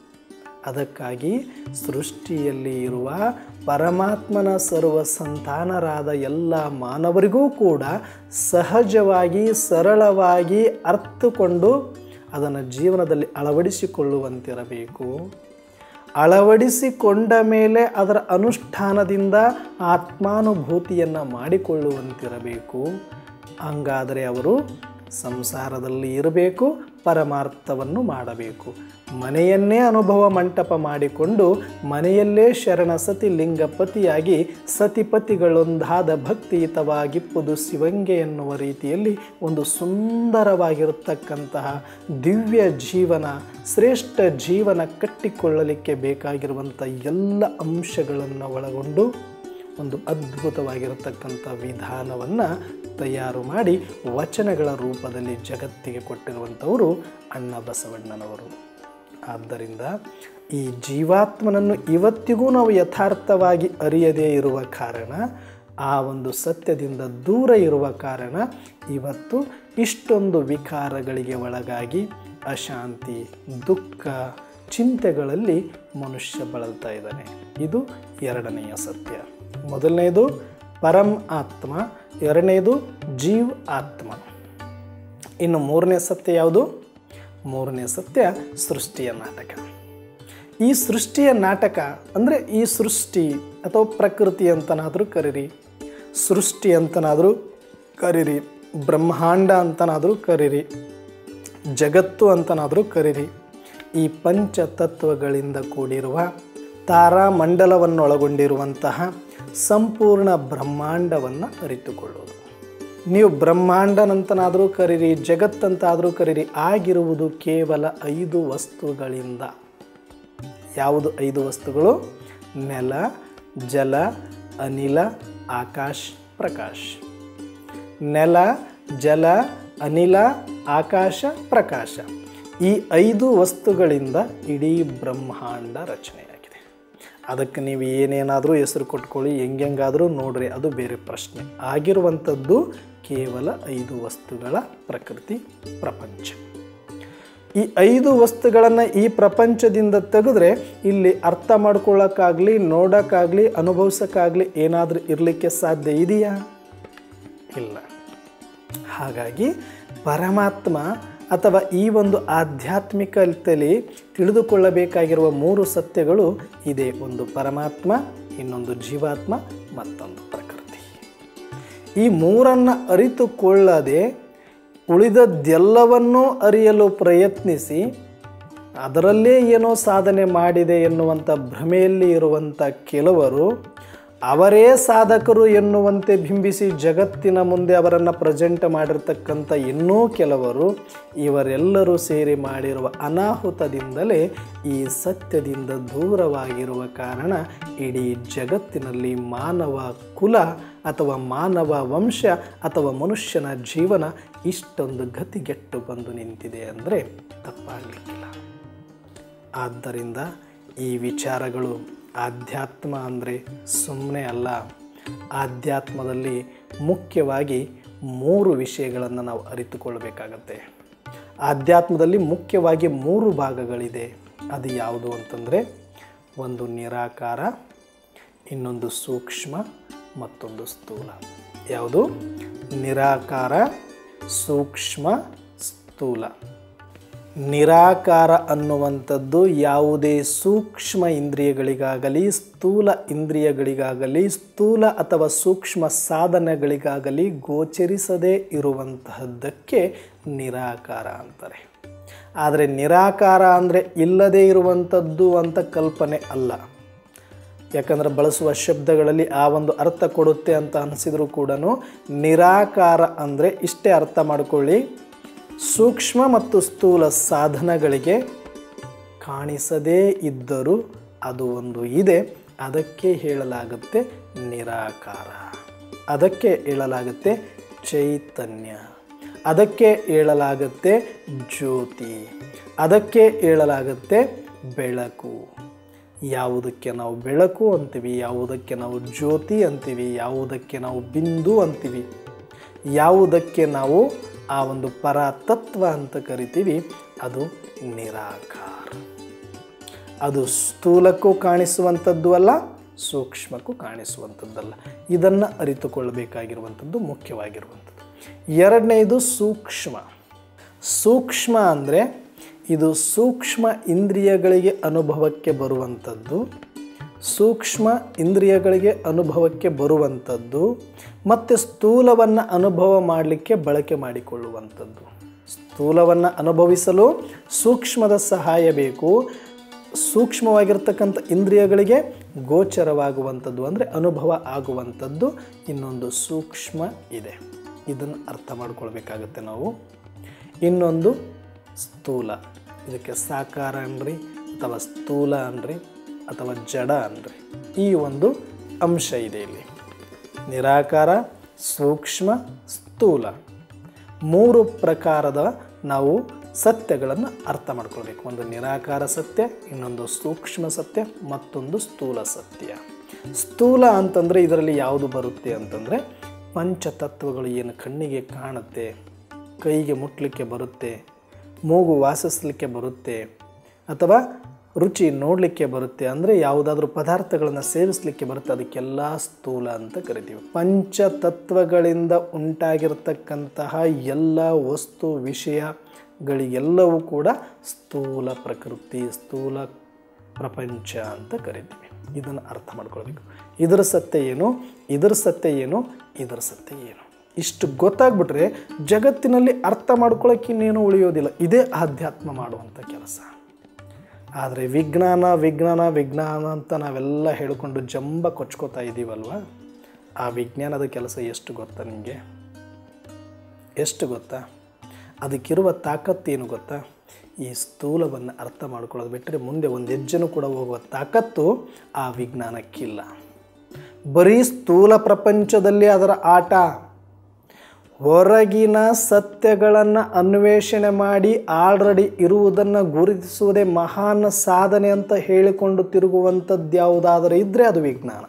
ಅದಕ್ಕಾಗಿ ಸೃಷ್ಟಿಯಲ್ಲಿ ಇರುವ ಪರಮಾತ್ಮನ ಸರ್ವ ಸಂತಾನರಾದ ಎಲ್ಲ ಮಾನವರಿಗೂ ಕೂಡ ಸಹಜವಾಗಿ ಸರಳವಾಗಿ ಅರ್ಥಕೊಂಡು ಅದನ್ನು ಜೀವನದಲ್ಲಿ ಅಳವಡಿಸಿಕೊಳ್ಳುವಂತಿರಬೇಕು ಅಳವಡಿಸಿಕೊಂಡ ಮೇಲೆ ಅದರ ಅನುಷ್ಠಾನದಿಂದ ಆತ್ಮಾನುಭೂತಿಯನ್ನು ಮಾಡಿಕೊಳ್ಳುವಂತಿರಬೇಕು ಹಂಗಾದರೆ ಅವರು ಸಂಸಾರದಲ್ಲಿ ಇರಬೇಕು ಪರಮಾರ್ಥವನ್ನು ಮಾಡಬೇಕು ಮನೆಯನ್ನೇ ಅನುಭವ ಮಂಟಪ ಮಾಡಿಕೊಂಡು ಮನೆಯಲ್ಲೇ ಶರಣ ಸತಿ ಲಿಂಗಪತಿಯಾಗಿ ಸತಿಪತಿಗಳೊಂದಾದ ಭಕ್ತಿಯುತವಾಗಿಪ್ಪುದು ಶಿವಂಗೆ ಎನ್ನುವ ರೀತಿಯಲ್ಲಿ ಒಂದು ಸುಂದರವಾಗಿರತಕ್ಕಂತಹ ದಿವ್ಯ ಜೀವನ ಶ್ರೇಷ್ಠ ಜೀವನ ಕಟ್ಟಿಕೊಳ್ಳಲಿಕ್ಕೆ ಬೇಕಾಗಿರುವಂಥ ಎಲ್ಲ ಅಂಶಗಳನ್ನು ಒಳಗೊಂಡು ಒಂದು ಅದ್ಭುತವಾಗಿರತಕ್ಕಂಥ ವಿಧಾನವನ್ನು ತಯಾರು ಮಾಡಿ ವಚನಗಳ ರೂಪದಲ್ಲಿ ಜಗತ್ತಿಗೆ ಕೊಟ್ಟಿರುವಂಥವರು ಅಣ್ಣ ಬಸವಣ್ಣನವರು ಆದ್ದರಿಂದ ಈ ಜೀವಾತ್ಮನನ್ನು ಇವತ್ತಿಗೂ ನಾವು ಯಥಾರ್ಥವಾಗಿ ಅರಿಯದೇ ಇರುವ ಕಾರಣ ಆ ಒಂದು ಸತ್ಯದಿಂದ ದೂರ ಇರುವ ಕಾರಣ ಇವತ್ತು ಇಷ್ಟೊಂದು ವಿಕಾರಗಳಿಗೆ ಒಳಗಾಗಿ ಅಶಾಂತಿ ದುಃಖ ಚಿಂತೆಗಳಲ್ಲಿ ಮನುಷ್ಯ ಬಳಲ್ತಾ ಇದ್ದಾನೆ ಇದು ಎರಡನೆಯ ಸತ್ಯ ಮೊದಲನೇದು ಪರಂ ಆತ್ಮ ಎರಡನೇದು ಜೀವ್ ಆತ್ಮ ಇನ್ನು ಮೂರನೇ ಸತ್ಯ ಯಾವುದು ಮೂರನೇ ಸತ್ಯ ಸೃಷ್ಟಿಯ ನಾಟಕ ಈ ಸೃಷ್ಟಿಯ ನಾಟಕ ಅಂದರೆ ಈ ಸೃಷ್ಟಿ ಅಥವಾ ಪ್ರಕೃತಿ ಅಂತನಾದರೂ ಕರೀರಿ ಸೃಷ್ಟಿ ಅಂತನಾದರೂ ಕರೀರಿ ಬ್ರಹ್ಮಾಂಡ ಅಂತನಾದರೂ ಕರೀರಿ ಜಗತ್ತು ಅಂತನಾದರೂ ಕರೀರಿ ಈ ಪಂಚತತ್ವಗಳಿಂದ ಕೂಡಿರುವ ತಾರಾಮಂಡಲವನ್ನೊಳಗೊಂಡಿರುವಂತಹ ಸಂಪೂರ್ಣ ಬ್ರಹ್ಮಾಂಡವನ್ನು ಅರಿತುಕೊಳ್ಳೋದು ನೀವು ಬ್ರಹ್ಮಾಂಡನಂತನಾದರೂ ಕರೀರಿ ಜಗತ್ತಂತಾದರೂ ಕರೀರಿ ಆಗಿರುವುದು ಕೇವಲ ಐದು ವಸ್ತುಗಳಿಂದ ಯಾವುದು ಐದು ವಸ್ತುಗಳು ನೆಲ ಜಲ ಅನಿಲ ಆಕಾಶ್ ಪ್ರಕಾಶ್ ನೆಲ ಜಲ ಅನಿಲ ಆಕಾಶ ಪ್ರಕಾಶ ಈ ಐದು ವಸ್ತುಗಳಿಂದ ಇಡೀ ಬ್ರಹ್ಮಾಂಡ ರಚನೆಯಾಗಿದೆ ಅದಕ್ಕೆ ನೀವು ಏನೇನಾದರೂ ಹೆಸರು ಕೊಟ್ಕೊಳ್ಳಿ ಹೆಂಗೆಂಗಾದರೂ ನೋಡ್ರಿ ಅದು ಬೇರೆ ಪ್ರಶ್ನೆ ಆಗಿರುವಂಥದ್ದು ಕೇವಲ ಐದು ವಸ್ತುಗಳ ಪ್ರಕೃತಿ ಪ್ರಪಂಚ ಈ ಐದು ವಸ್ತುಗಳನ್ನು ಈ ಪ್ರಪಂಚದಿಂದ ತೆಗೆದ್ರೆ ಇಲ್ಲಿ ಅರ್ಥ ಮಾಡ್ಕೊಳ್ಳೋಕ್ಕಾಗಲಿ ನೋಡೋಕ್ಕಾಗಲಿ ಅನುಭವಿಸೋಕ್ಕಾಗಲಿ ಏನಾದರೂ ಇರಲಿಕ್ಕೆ ಸಾಧ್ಯ ಇದೆಯಾ ಇಲ್ಲ ಹಾಗಾಗಿ ಪರಮಾತ್ಮ ಅಥವಾ ಈ ಒಂದು ಆಧ್ಯಾತ್ಮಿಕತೆಯಲ್ಲಿ ತಿಳಿದುಕೊಳ್ಳಬೇಕಾಗಿರುವ ಮೂರು ಸತ್ಯಗಳು ಇದೆ ಒಂದು ಪರಮಾತ್ಮ ಇನ್ನೊಂದು ಜೀವಾತ್ಮ ಮತ್ತೊಂದು ಪ್ರಕೃತಿ ಈ ಮೂರನ್ನು ಅರಿತುಕೊಳ್ಳದೆ ಉಳಿದದ್ದೆಲ್ಲವನ್ನೂ ಅರಿಯಲು ಪ್ರಯತ್ನಿಸಿ ಅದರಲ್ಲೇ ಏನೋ ಸಾಧನೆ ಮಾಡಿದೆ ಎನ್ನುವಂಥ ಭ್ರಮೆಯಲ್ಲಿ ಇರುವಂಥ ಕೆಲವರು ಅವರೇ ಸಾಧಕರು ಎನ್ನುವಂತೆ ಬಿಂಬಿಸಿ ಜಗತ್ತಿನ ಮುಂದೆ ಅವರನ್ನು ಪ್ರೆಸೆಂಟ್ ಮಾಡಿರ್ತಕ್ಕಂಥ ಇನ್ನೂ ಕೆಲವರು ಇವರೆಲ್ಲರೂ ಸೇರಿ ಮಾಡಿರುವ ಅನಾಹುತದಿಂದಲೇ ಈ ಸತ್ಯದಿಂದ ದೂರವಾಗಿರುವ ಕಾರಣ ಇಡೀ ಜಗತ್ತಿನಲ್ಲಿ ಮಾನವ ಕುಲ ಅಥವಾ ಮಾನವ ವಂಶ ಅಥವಾ ಮನುಷ್ಯನ ಜೀವನ ಇಷ್ಟೊಂದು ಗತಿಗೆಟ್ಟು ಬಂದು ನಿಂತಿದೆ ಅಂದರೆ ತಪ್ಪಾಗಲಿಕ್ಕಿಲ್ಲ ಆದ್ದರಿಂದ ಈ ವಿಚಾರಗಳು ಆಧ್ಯಾತ್ಮ ಅಂದರೆ ಸುಮ್ಮನೆ ಅಲ್ಲ ಆಧ್ಯಾತ್ಮದಲ್ಲಿ ಮುಖ್ಯವಾಗಿ ಮೂರು ವಿಷಯಗಳನ್ನು ನಾವು ಅರಿತುಕೊಳ್ಬೇಕಾಗತ್ತೆ ಆಧ್ಯಾತ್ಮದಲ್ಲಿ ಮುಖ್ಯವಾಗಿ ಮೂರು ಭಾಗಗಳಿದೆ ಅದು ಯಾವುದು ಅಂತಂದರೆ ಒಂದು ನಿರಾಕಾರ ಇನ್ನೊಂದು ಸೂಕ್ಷ್ಮ ಮತ್ತೊಂದು ಸ್ಥೂಲ ಯಾವುದು ನಿರಾಕಾರ ಸೂಕ್ಷ್ಮ ಸ್ಥೂಲ ನಿರಾಕಾರ ಅನ್ನುವಂಥದ್ದು ಯಾವುದೇ ಸೂಕ್ಷ್ಮ ಇಂದ್ರಿಯಗಳಿಗಾಗಲಿ ಸ್ಥೂಲ ಇಂದ್ರಿಯಗಳಿಗಾಗಲಿ ಸ್ಥೂಲ ಅಥವಾ ಸೂಕ್ಷ್ಮ ಸಾಧನಗಳಿಗಾಗಲಿ ಗೋಚರಿಸದೇ ಇರುವಂತಹದ್ದಕ್ಕೆ ನಿರಾಕಾರ ಅಂತಾರೆ ಆದರೆ ನಿರಾಕಾರ ಅಂದರೆ ಇಲ್ಲದೇ ಇರುವಂಥದ್ದು ಅಂತ ಕಲ್ಪನೆ ಅಲ್ಲ ಯಾಕಂದರೆ ಬಳಸುವ ಶಬ್ದಗಳಲ್ಲಿ ಆ ಒಂದು ಅರ್ಥ ಕೊಡುತ್ತೆ ಅಂತ ಅನಿಸಿದರೂ ಕೂಡ ನಿರಾಕಾರ ಅಂದರೆ ಇಷ್ಟೇ ಅರ್ಥ ಮಾಡಿಕೊಳ್ಳಿ ಸೂಕ್ಷ್ಮ ಮತ್ತು ಸ್ಥೂಲ ಸಾಧನಗಳಿಗೆ ಕಾಣಿಸದೇ ಇದ್ದರೂ ಅದು ಒಂದು ಇದೆ ಅದಕ್ಕೆ ಹೇಳಲಾಗುತ್ತೆ ನಿರಾಕಾರ ಅದಕ್ಕೆ ಹೇಳಲಾಗುತ್ತೆ ಚೈತನ್ಯ ಅದಕ್ಕೆ ಹೇಳಲಾಗುತ್ತೆ ಜ್ಯೋತಿ ಅದಕ್ಕೆ ಹೇಳಲಾಗುತ್ತೆ ಬೆಳಕು ಯಾವುದಕ್ಕೆ ನಾವು ಬೆಳಕು ಅಂತೀವಿ ಯಾವುದಕ್ಕೆ ನಾವು ಜ್ಯೋತಿ ಅಂತೀವಿ ಯಾವುದಕ್ಕೆ ನಾವು ಬಿಂದು ಅಂತೀವಿ ಯಾವುದಕ್ಕೆ ನಾವು ಆ ಒಂದು ಪರತತ್ವ ಅಂತ ಕರಿತೀವಿ ಅದು ನಿರಾಕಾರ ಅದು ಸ್ಥೂಲಕ್ಕೂ ಕಾಣಿಸುವಂಥದ್ದು ಅಲ್ಲ ಸೂಕ್ಷ್ಮಕ್ಕೂ ಕಾಣಿಸುವಂಥದ್ದಲ್ಲ ಇದನ್ನು ಅರಿತುಕೊಳ್ಳಬೇಕಾಗಿರುವಂಥದ್ದು ಮುಖ್ಯವಾಗಿರುವಂಥದ್ದು ಎರಡನೇದು ಸೂಕ್ಷ್ಮ ಸೂಕ್ಷ್ಮ ಅಂದರೆ ಇದು ಸೂಕ್ಷ್ಮ ಇಂದ್ರಿಯಗಳಿಗೆ ಅನುಭವಕ್ಕೆ ಬರುವಂಥದ್ದು ಸೂಕ್ಷ್ಮ ಇಂದ್ರಿಯಗಳಿಗೆ ಅನುಭವಕ್ಕೆ ಬರುವಂಥದ್ದು ಮತ್ತು ಸ್ಥೂಲವನ್ನು ಅನುಭವ ಮಾಡಲಿಕ್ಕೆ ಬಳಕೆ ಮಾಡಿಕೊಳ್ಳುವಂಥದ್ದು ಸ್ಥೂಲವನ್ನು ಅನುಭವಿಸಲು ಸೂಕ್ಷ್ಮದ ಸಹಾಯ ಬೇಕು ಸೂಕ್ಷ್ಮವಾಗಿರ್ತಕ್ಕಂಥ ಇಂದ್ರಿಯಗಳಿಗೆ ಗೋಚರವಾಗುವಂಥದ್ದು ಅಂದರೆ ಅನುಭವ ಆಗುವಂಥದ್ದು ಇನ್ನೊಂದು ಸೂಕ್ಷ್ಮ ಇದೆ ಇದನ್ನು ಅರ್ಥ ಮಾಡ್ಕೊಳ್ಬೇಕಾಗತ್ತೆ ನಾವು ಇನ್ನೊಂದು ಸ್ಥೂಲ ಇದಕ್ಕೆ ಸಾಕಾರ ಅನ್ರಿ ಅಥವಾ ಸ್ಥೂಲ ಅನ್ರಿ ಅಥವಾ ಜಡ ಅನ್ರಿ ಈ ಒಂದು ಅಂಶ ಇದೆ ಇಲ್ಲಿ ನಿರಾಕಾರ ಸೂಕ್ಷ್ಮ ಸ್ಥೂಲ ಮೂರು ಪ್ರಕಾರದ ನಾವು ಸತ್ಯಗಳನ್ನು ಅರ್ಥ ಮಾಡ್ಕೊಳ್ಬೇಕು ಒಂದು ನಿರಾಕಾರ ಸತ್ಯ ಇನ್ನೊಂದು ಸೂಕ್ಷ್ಮ ಸತ್ಯ ಮತ್ತೊಂದು ಸ್ಥೂಲ ಸತ್ಯ ಸ್ಥೂಲ ಅಂತಂದರೆ ಇದರಲ್ಲಿ ಯಾವುದು ಬರುತ್ತೆ ಅಂತಂದರೆ ಪಂಚತತ್ವಗಳು ಏನು ಕಣ್ಣಿಗೆ ಕಾಣುತ್ತೆ ಕೈಗೆ ಮುಟ್ಲಿಕ್ಕೆ ಬರುತ್ತೆ ಮೂಗು ವಾಸಿಸಲಿಕ್ಕೆ ಬರುತ್ತೆ ಅಥವಾ ರುಚಿ ನೋಡಲಿಕ್ಕೆ ಬರುತ್ತೆ ಅಂದರೆ ಯಾವುದಾದ್ರೂ ಪದಾರ್ಥಗಳನ್ನು ಸೇವಿಸಲಿಕ್ಕೆ ಬರುತ್ತೆ ಅದಕ್ಕೆಲ್ಲ ಸ್ಥೂಲ ಅಂತ ಕರಿತೀವಿ ಪಂಚತತ್ವಗಳಿಂದ ಉಂಟಾಗಿರ್ತಕ್ಕಂತಹ ಎಲ್ಲ ವಸ್ತು ವಿಷಯಗಳಿಗೆಲ್ಲವೂ ಕೂಡ ಸ್ಥೂಲ ಪ್ರಕೃತಿ ಸ್ಥೂಲ ಪ್ರಪಂಚ ಅಂತ ಕರಿತೀವಿ ಇದನ್ನು ಅರ್ಥ ಮಾಡ್ಕೊಳ್ಬೇಕು ಇದರ ಸತ್ಯ ಏನು ಇದರ ಸತ್ಯ ಏನು ಇದರ ಸತ್ಯ ಏನು ಇಷ್ಟು ಗೊತ್ತಾಗ್ಬಿಟ್ರೆ ಜಗತ್ತಿನಲ್ಲಿ ಅರ್ಥ ಮಾಡ್ಕೊಳ್ಳೋಕೆ ಇನ್ನೇನು ಉಳಿಯೋದಿಲ್ಲ ಇದೇ ಆಧ್ಯಾತ್ಮ ಮಾಡುವಂಥ ಕೆಲಸ ಆದರೆ ವಿಜ್ಞಾನ ವಿಜ್ಞಾನ ವಿಜ್ಞಾನ ಅಂತ ನಾವೆಲ್ಲ ಹೇಳಿಕೊಂಡು ಜಂಬ ಕೊಚ್ಕೋತಾ ಇದ್ದೀವಲ್ವ ಆ ವಿಜ್ಞಾನದ ಕೆಲಸ ಎಷ್ಟು ಗೊತ್ತಾ ನಿಮಗೆ ಎಷ್ಟು ಗೊತ್ತಾ ಅದಕ್ಕಿರುವ ತಾಕತ್ತೇನು ಗೊತ್ತಾ ಈ ಸ್ಥೂಲವನ್ನು ಅರ್ಥ ಮಾಡ್ಕೊಳ್ಳೋದು ಬಿಟ್ಟರೆ ಮುಂದೆ ಒಂದು ಹೆಜ್ಜೆನೂ ಕೂಡ ಹೋಗುವ ತಾಕತ್ತು ಆ ವಿಜ್ಞಾನಕ್ಕಿಲ್ಲ ಬರೀ ಸ್ಥೂಲ ಪ್ರಪಂಚದಲ್ಲಿ ಅದರ ಆಟ ಹೊರಗಿನ ಸತ್ಯಗಳನ್ನು ಅನ್ವೇಷಣೆ ಮಾಡಿ ಆಲ್ರೆಡಿ ಇರುವುದನ್ನು ಗುರುತಿಸುವುದೇ ಮಹಾನ್ ಸಾಧನೆ ಅಂತ ಹೇಳಿಕೊಂಡು ತಿರುಗುವಂಥದ್ದು ಯಾವುದಾದರೂ ಇದ್ದರೆ ಅದು ವಿಜ್ಞಾನ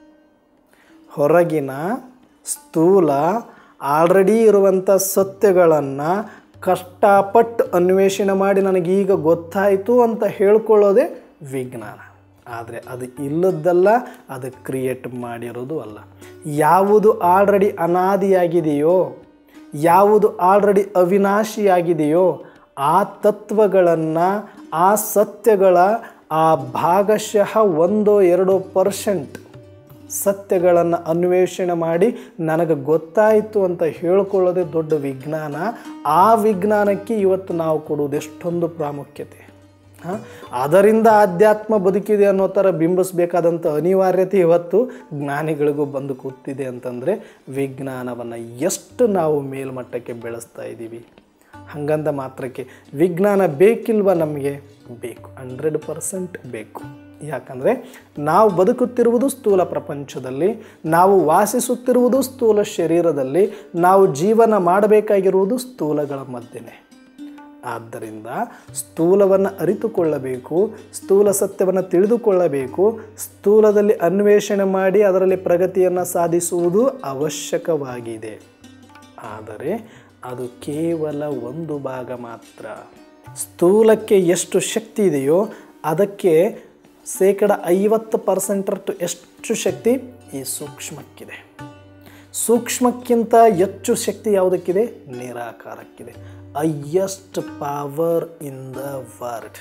ಹೊರಗಿನ ಸ್ಥೂಲ ಆಲ್ರೆಡಿ ಇರುವಂಥ ಸತ್ಯಗಳನ್ನು ಕಷ್ಟಪಟ್ಟು ಅನ್ವೇಷಣೆ ಮಾಡಿ ನನಗೀಗ ಗೊತ್ತಾಯಿತು ಅಂತ ಹೇಳ್ಕೊಳ್ಳೋದೇ ವಿಜ್ಞಾನ ಆದರೆ ಅದು ಇಲ್ಲದ್ದಲ್ಲ ಅದು ಕ್ರಿಯೇಟ್ ಮಾಡಿರೋದು ಅಲ್ಲ ಯಾವುದು ಆಲ್ರೆಡಿ ಅನಾದಿಯಾಗಿದೆಯೋ ಯಾವುದು ಆಲ್ರೆಡಿ ಅವಿನಾಶಿಯಾಗಿದೆಯೋ ಆ ತತ್ವಗಳನ್ನು ಆ ಸತ್ಯಗಳ ಆ ಭಾಗಶಃ ಒಂದೋ ಎರಡೋ ಪರ್ಸೆಂಟ್ ಸತ್ಯಗಳನ್ನು ಅನ್ವೇಷಣೆ ಮಾಡಿ ನನಗೆ ಗೊತ್ತಾಯಿತು ಅಂತ ಹೇಳ್ಕೊಳ್ಳೋದೇ ದೊಡ್ಡ ವಿಜ್ಞಾನ ಆ ವಿಜ್ಞಾನಕ್ಕೆ ಇವತ್ತು ನಾವು ಕೊಡುವುದು ಎಷ್ಟೊಂದು ಪ್ರಾಮುಖ್ಯತೆ ಹಾಂ ಅದರಿಂದ ಆಧ್ಯಾತ್ಮ ಬದುಕಿದೆ ಅನ್ನೋ ಥರ ಬಿಂಬಿಸ್ಬೇಕಾದಂಥ ಅನಿವಾರ್ಯತೆ ಇವತ್ತು ಜ್ಞಾನಿಗಳಿಗೂ ಬಂದು ಕೂತಿದೆ ಅಂತಂದರೆ ವಿಜ್ಞಾನವನ್ನು ಎಷ್ಟು ನಾವು ಮೇಲ್ಮಟ್ಟಕ್ಕೆ ಬೆಳೆಸ್ತಾ ಇದ್ದೀವಿ ಹಂಗಂದ ಮಾತ್ರಕ್ಕೆ ವಿಜ್ಞಾನ ಬೇಕಿಲ್ವ ನಮಗೆ ಬೇಕು ಹಂಡ್ರೆಡ್ ಪರ್ಸೆಂಟ್ ಬೇಕು ಯಾಕಂದರೆ ನಾವು ಬದುಕುತ್ತಿರುವುದು ಸ್ಥೂಲ ಪ್ರಪಂಚದಲ್ಲಿ ನಾವು ವಾಸಿಸುತ್ತಿರುವುದು ಸ್ಥೂಲ ಶರೀರದಲ್ಲಿ ನಾವು ಜೀವನ ಮಾಡಬೇಕಾಗಿರುವುದು ಸ್ಥೂಲಗಳ ಮಧ್ಯೆ ಆದ್ದರಿಂದ ಸ್ಥೂಲವನ್ನು ಅರಿತುಕೊಳ್ಳಬೇಕು ಸ್ಥೂಲ ಸತ್ಯವನ್ನು ತಿಳಿದುಕೊಳ್ಳಬೇಕು ಸ್ಥೂಲದಲ್ಲಿ ಅನ್ವೇಷಣೆ ಮಾಡಿ ಅದರಲ್ಲಿ ಪ್ರಗತಿಯನ್ನು ಸಾಧಿಸುವುದು ಅವಶ್ಯಕವಾಗಿದೆ ಆದರೆ ಅದು ಕೇವಲ ಒಂದು ಭಾಗ ಮಾತ್ರ ಸ್ಥೂಲಕ್ಕೆ ಎಷ್ಟು ಶಕ್ತಿ ಇದೆಯೋ ಅದಕ್ಕೆ ಶೇಕಡ ಐವತ್ತು ಪರ್ಸೆಂಟರಷ್ಟು ಎಷ್ಟು ಶಕ್ತಿ ಈ ಸೂಕ್ಷ್ಮಕ್ಕಿದೆ ಸೂಕ್ಷ್ಮಕ್ಕಿಂತ ಹೆಚ್ಚು ಶಕ್ತಿ ಯಾವುದಕ್ಕಿದೆ ನಿರಾಕಾರಕ್ಕಿದೆ highest power in the world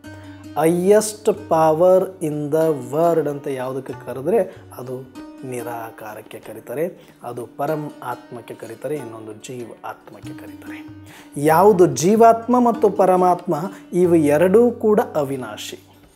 highest power in the world ಅಂತ ಯಾವುದಕ್ಕೆ ಕರೆದ್ರೆ ಅದು ನಿರಾಕಾರಕ್ಕೆ ಕರೀತಾರೆ ಅದು ಪರಂ ಆತ್ಮಕ್ಕೆ ಕರೀತಾರೆ ಇನ್ನೊಂದು ಜೀವ ಆತ್ಮಕ್ಕೆ ಕರೀತಾರೆ ಯಾವುದು ಜೀವಾತ್ಮ ಮತ್ತು ಪರಮಾತ್ಮ ಇವು ಎರಡೂ ಕೂಡ ಅವಿನಾಶಿ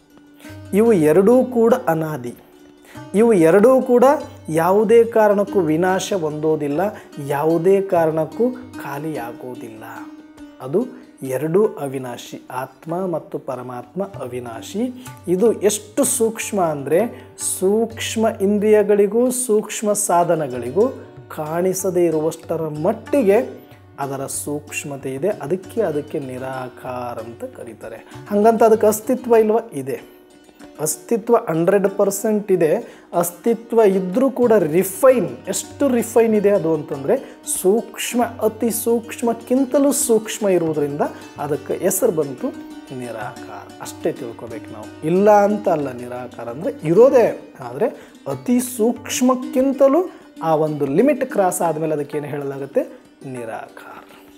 ಇವು ಎರಡೂ ಕೂಡ ಅನಾದಿ ಇವು ಎರಡೂ ಕೂಡ ಯಾವುದೇ ಕಾರಣಕ್ಕೂ ವಿನಾಶ ಹೊಂದೋದಿಲ್ಲ ಯಾವುದೇ ಕಾರಣಕ್ಕೂ ಖಾಲಿಯಾಗೋದಿಲ್ಲ ಅದು ಎರಡೂ ಅವಿನಾಶಿ ಆತ್ಮ ಮತ್ತು ಪರಮಾತ್ಮ ಅವಿನಾಶಿ ಇದು ಎಷ್ಟು ಸೂಕ್ಷ್ಮ ಅಂದರೆ ಸೂಕ್ಷ್ಮ ಇಂದ್ರಿಯಗಳಿಗೂ ಸೂಕ್ಷ್ಮ ಸಾಧನಗಳಿಗೂ ಕಾಣಿಸದೇ ಇರುವಷ್ಟರ ಮಟ್ಟಿಗೆ ಅದರ ಸೂಕ್ಷ್ಮತೆ ಇದೆ ಅದಕ್ಕೆ ಅದಕ್ಕೆ ನಿರಾಕಾರ ಅಂತ ಕರೀತಾರೆ ಹಾಗಂತ ಅದಕ್ಕೆ ಅಸ್ತಿತ್ವ ಇಲ್ವ ಇದೆ ಅಸ್ತಿತ್ವ ಹಂಡ್ರೆಡ್ ಪರ್ಸೆಂಟ್ ಇದೆ ಅಸ್ತಿತ್ವ ಇದ್ದರೂ ಕೂಡ ರಿಫೈನ್ ಎಷ್ಟು ರಿಫೈನ್ ಇದೆ ಅದು ಅಂತಂದರೆ ಸೂಕ್ಷ್ಮ ಅತಿ ಸೂಕ್ಷ್ಮಕ್ಕಿಂತಲೂ ಸೂಕ್ಷ್ಮ ಇರುವುದರಿಂದ ಅದಕ್ಕೆ ಹೆಸರು ಬಂತು ನಿರಾಕಾರ ಅಷ್ಟೇ ತಿಳ್ಕೊಬೇಕು ನಾವು ಇಲ್ಲ ಅಂತ ಅಲ್ಲ ನಿರಾಕಾರ ಅಂದರೆ ಇರೋದೇ ಆದರೆ ಅತಿ ಸೂಕ್ಷ್ಮಕ್ಕಿಂತಲೂ ಆ ಒಂದು ಲಿಮಿಟ್ ಕ್ರಾಸ್ ಆದಮೇಲೆ ಅದಕ್ಕೇನು ಹೇಳಲಾಗುತ್ತೆ ನಿರಾಕಾರ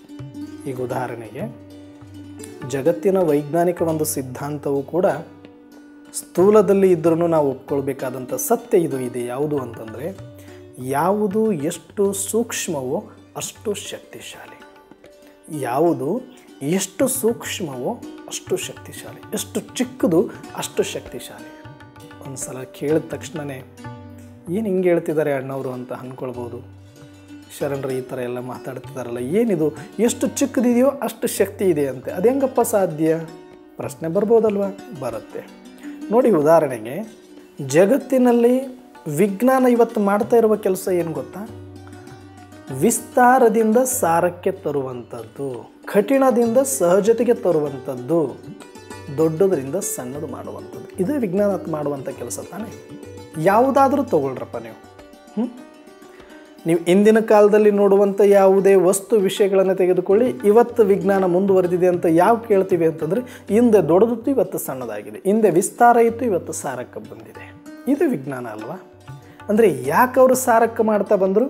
ಈಗ ಉದಾಹರಣೆಗೆ ಜಗತ್ತಿನ ವೈಜ್ಞಾನಿಕ ಒಂದು ಸಿದ್ಧಾಂತವು ಕೂಡ ಸ್ಥೂಲದಲ್ಲಿ ಇದ್ರೂ ನಾವು ಒಪ್ಕೊಳ್ಬೇಕಾದಂಥ ಸತ್ಯ ಇದು ಇದೆ ಯಾವುದು ಅಂತಂದರೆ ಯಾವುದು ಎಷ್ಟು ಸೂಕ್ಷ್ಮವೋ ಅಷ್ಟು ಶಕ್ತಿಶಾಲಿ ಯಾವುದು ಎಷ್ಟು ಸೂಕ್ಷ್ಮವೋ ಅಷ್ಟು ಶಕ್ತಿಶಾಲಿ ಎಷ್ಟು ಚಿಕ್ಕದು ಅಷ್ಟು ಶಕ್ತಿಶಾಲಿ ಒಂದು ಸಲ ಕೇಳಿದ ತಕ್ಷಣವೇ ಏನು ಹಿಂಗೆ ಹೇಳ್ತಿದ್ದಾರೆ ಅಣ್ಣವರು ಅಂತ ಅಂದ್ಕೊಳ್ಬೋದು ಶರಣರು ಈ ಥರ ಎಲ್ಲ ಮಾತಾಡ್ತಿದ್ದಾರಲ್ಲ ಏನಿದು ಎಷ್ಟು ಚಿಕ್ಕದಿದೆಯೋ ಅಷ್ಟು ಶಕ್ತಿ ಇದೆ ಅಂತೆ ಅದು ಹೆಂಗಪ್ಪ ಸಾಧ್ಯ ಪ್ರಶ್ನೆ ಬರ್ಬೋದಲ್ವಾ ಬರುತ್ತೆ ನೋಡಿ ಉದಾಹರಣೆಗೆ ಜಗತ್ತಿನಲ್ಲಿ ವಿಜ್ಞಾನ ಇವತ್ತು ಮಾಡ್ತಾ ಇರುವ ಕೆಲಸ ಏನು ಗೊತ್ತಾ ವಿಸ್ತಾರದಿಂದ ಸಾರಕ್ಕೆ ತರುವಂಥದ್ದು ಕಠಿಣದಿಂದ ಸಹಜತೆಗೆ ತರುವಂಥದ್ದು ದೊಡ್ಡದರಿಂದ ಸಣ್ಣದು ಮಾಡುವಂಥದ್ದು ಇದು ವಿಜ್ಞಾನ ಮಾಡುವಂಥ ಕೆಲಸ ತಾನೇ ಯಾವುದಾದ್ರೂ ತಗೊಳ್ರಪ್ಪ ನೀವು ಹ್ಮ್? ನೀವು ಇಂದಿನ ಕಾಲದಲ್ಲಿ ನೋಡುವಂಥ ಯಾವುದೇ ವಸ್ತು ವಿಷಯಗಳನ್ನು ತೆಗೆದುಕೊಳ್ಳಿ ಇವತ್ತು ವಿಜ್ಞಾನ ಮುಂದುವರೆದಿದೆ ಅಂತ ಯಾವ ಕೇಳ್ತೀವಿ ಅಂತಂದರೆ ಹಿಂದೆ ದೊಡ್ಡದಿತ್ತು ಇವತ್ತು ಸಣ್ಣದಾಗಿದೆ ಹಿಂದೆ ವಿಸ್ತಾರ ಇತ್ತು ಇವತ್ತು ಸಾರಕ್ಕೆ ಬಂದಿದೆ ಇದು ವಿಜ್ಞಾನ ಅಲ್ವಾ ಅಂದರೆ ಯಾಕೆ ಅವರು ಸಾರಕ್ಕೆ ಮಾಡ್ತಾ ಬಂದರು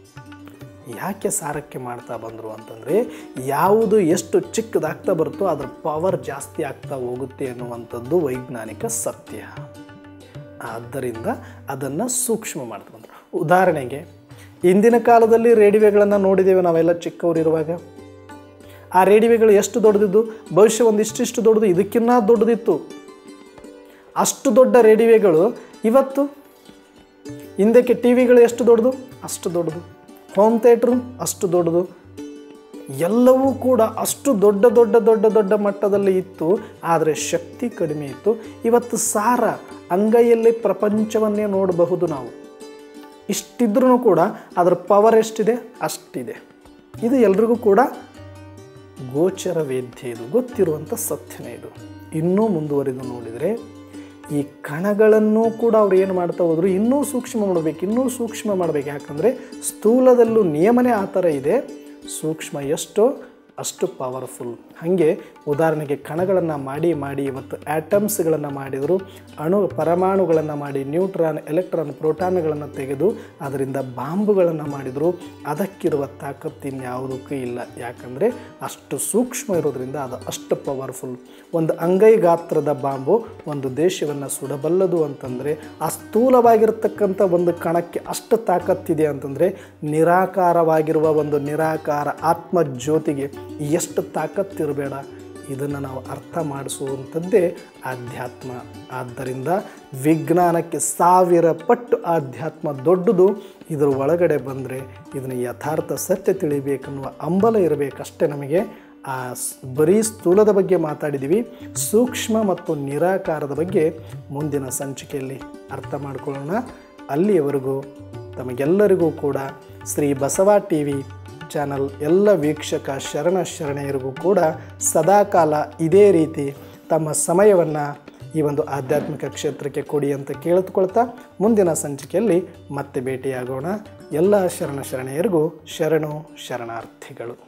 ಯಾಕೆ ಸಾರಕ್ಕೆ ಮಾಡ್ತಾ ಬಂದರು ಅಂತಂದರೆ ಯಾವುದು ಎಷ್ಟು ಚಿಕ್ಕದಾಗ್ತಾ ಬರುತ್ತೋ ಅದರ ಪವರ್ ಜಾಸ್ತಿ ಆಗ್ತಾ ಹೋಗುತ್ತೆ ಅನ್ನುವಂಥದ್ದು ವೈಜ್ಞಾನಿಕ ಸತ್ಯ ಆದ್ದರಿಂದ ಅದನ್ನು ಸೂಕ್ಷ್ಮ ಮಾಡ್ತಾ ಬಂದರು ಉದಾಹರಣೆಗೆ ಇಂದಿನ ಕಾಲದಲ್ಲಿ ರೇಡಿಯೋಗಳನ್ನು ನೋಡಿದ್ದೇವೆ ನಾವೆಲ್ಲ ಚಿಕ್ಕವರಿರುವಾಗ ಆ ರೇಡಿಯೋಗಳು ಎಷ್ಟು ದೊಡ್ಡದಿದ್ದು ಭವಿಷ್ಯ ಒಂದಿಷ್ಟಿಷ್ಟು ದೊಡ್ಡದು ಇದಕ್ಕಿನ್ನ ದೊಡ್ಡದಿತ್ತು ಅಷ್ಟು ದೊಡ್ಡ ರೇಡಿಯೋಗಳು ಇವತ್ತು ಹಿಂದಕ್ಕೆ ಟಿ ವಿಗಳು ಎಷ್ಟು ದೊಡ್ಡದು ಅಷ್ಟು ದೊಡ್ಡದು ಹೋಮ್ ಥಿಯೇಟ್ರು ಅಷ್ಟು ದೊಡ್ಡದು ಎಲ್ಲವೂ ಕೂಡ ಅಷ್ಟು ದೊಡ್ಡ ದೊಡ್ಡ ದೊಡ್ಡ ದೊಡ್ಡ ಮಟ್ಟದಲ್ಲಿ ಇತ್ತು ಆದರೆ ಶಕ್ತಿ ಕಡಿಮೆ ಇತ್ತು ಇವತ್ತು ಸಾರ ಅಂಗೈಯಲ್ಲಿ ಪ್ರಪಂಚವನ್ನೇ ನೋಡಬಹುದು ನಾವು ಇಷ್ಟಿದ್ರೂ ಕೂಡ ಅದರ ಪವರ್ ಎಷ್ಟಿದೆ ಅಷ್ಟಿದೆ ಇದು ಎಲ್ರಿಗೂ ಕೂಡ ಗೋಚರ ವೇದ್ಯ ಇದು ಗೊತ್ತಿರುವಂಥ ಸತ್ಯನೇ ಇದು ಇನ್ನೂ ಮುಂದುವರಿದು ನೋಡಿದರೆ ಈ ಕಣಗಳನ್ನು ಕೂಡ ಅವ್ರು ಏನು ಮಾಡ್ತಾ ಹೋದ್ರು ಇನ್ನೂ ಸೂಕ್ಷ್ಮ ಮಾಡಬೇಕು ಇನ್ನೂ ಸೂಕ್ಷ್ಮ ಮಾಡಬೇಕು ಯಾಕಂದರೆ ಸ್ಥೂಲದಲ್ಲೂ ನಿಯಮನೇ ಆ ಥರ ಇದೆ ಸೂಕ್ಷ್ಮ ಎಷ್ಟೋ ಅಷ್ಟು ಪವರ್ಫುಲ್ ಹಾಗೆ ಉದಾಹರಣೆಗೆ ಕಣಗಳನ್ನು ಮಾಡಿ ಮಾಡಿ ಇವತ್ತು ಆಟಮ್ಸ್ಗಳನ್ನು ಮಾಡಿದರು ಅಣು ಪರಮಾಣುಗಳನ್ನು ಮಾಡಿ ನ್ಯೂಟ್ರಾನ್ ಎಲೆಕ್ಟ್ರಾನ್ ಪ್ರೋಟಾನ್ಗಳನ್ನು ತೆಗೆದು ಅದರಿಂದ ಬಾಂಬುಗಳನ್ನು ಮಾಡಿದರು ಅದಕ್ಕಿರುವ ತಾಕತ್ತು ಇನ್ಯಾವುದಕ್ಕೂ ಇಲ್ಲ ಯಾಕಂದರೆ ಅಷ್ಟು ಸೂಕ್ಷ್ಮ ಇರೋದ್ರಿಂದ ಅದು ಅಷ್ಟು ಪವರ್ಫುಲ್ ಒಂದು ಅಂಗೈ ಗಾತ್ರದ ಬಾಂಬು ಒಂದು ದೇಶವನ್ನು ಸುಡಬಲ್ಲದು ಅಂತಂದರೆ ಆ ಸ್ಥೂಲವಾಗಿರ್ತಕ್ಕಂಥ ಒಂದು ಕಣಕ್ಕೆ ಅಷ್ಟು ತಾಕತ್ತಿದೆ ಅಂತಂದರೆ ನಿರಾಕಾರವಾಗಿರುವ ಒಂದು ನಿರಾಕಾರ ಆತ್ಮ ಜ್ಯೋತಿಗೆ ಎಷ್ಟು ತಾಕತ್ತಿರಬೇಡ ಇದನ್ನು ನಾವು ಅರ್ಥ ಮಾಡಿಸುವಂಥದ್ದೇ ಆಧ್ಯಾತ್ಮ ಆದ್ದರಿಂದ ವಿಜ್ಞಾನಕ್ಕೆ ಸಾವಿರ ಪಟ್ಟು ಆಧ್ಯಾತ್ಮ ದೊಡ್ಡದು ಇದರ ಒಳಗಡೆ ಬಂದರೆ ಇದನ್ನು ಯಥಾರ್ಥ ಸತ್ಯ ತಿಳಿಬೇಕನ್ನುವ ಹಂಬಲ ಇರಬೇಕಷ್ಟೇ ನಮಗೆ ಆ ಸ್- ಬರೀ ಸ್ಥೂಲದ ಬಗ್ಗೆ ಮಾತಾಡಿದ್ದೀವಿ ಸೂಕ್ಷ್ಮ ಮತ್ತು ನಿರಾಕಾರದ ಬಗ್ಗೆ ಮುಂದಿನ ಸಂಚಿಕೆಯಲ್ಲಿ ಅರ್ಥ ಮಾಡ್ಕೊಳ್ಳೋಣ ಅಲ್ಲಿಯವರೆಗೂ ತಮಗೆಲ್ಲರಿಗೂ ಕೂಡ Shri Basava T V channel ಎಲ್ಲ ವೀಕ್ಷಕ ಶರಣ ಶರಣೆಯರಿಗೂ ಕೂಡ ಸದಾಕಾಲ ಇದೇ ರೀತಿ ತಮ್ಮ ಸಮಯವನ್ನು ಈ ಒಂದು ಆಧ್ಯಾತ್ಮಿಕ ಕ್ಷೇತ್ರಕ್ಕೆ ಕೊಡಿ ಅಂತ ಕೇಳಿದುಕೊಳ್ತಾ ಮುಂದಿನ ಸಂಚಿಕೆಯಲ್ಲಿ ಮತ್ತೆ ಭೇಟಿಯಾಗೋಣ ಎಲ್ಲ ಶರಣ ಶರಣೆಯರಿಗೂ ಶರಣು ಶರಣಾರ್ಥಿಗಳು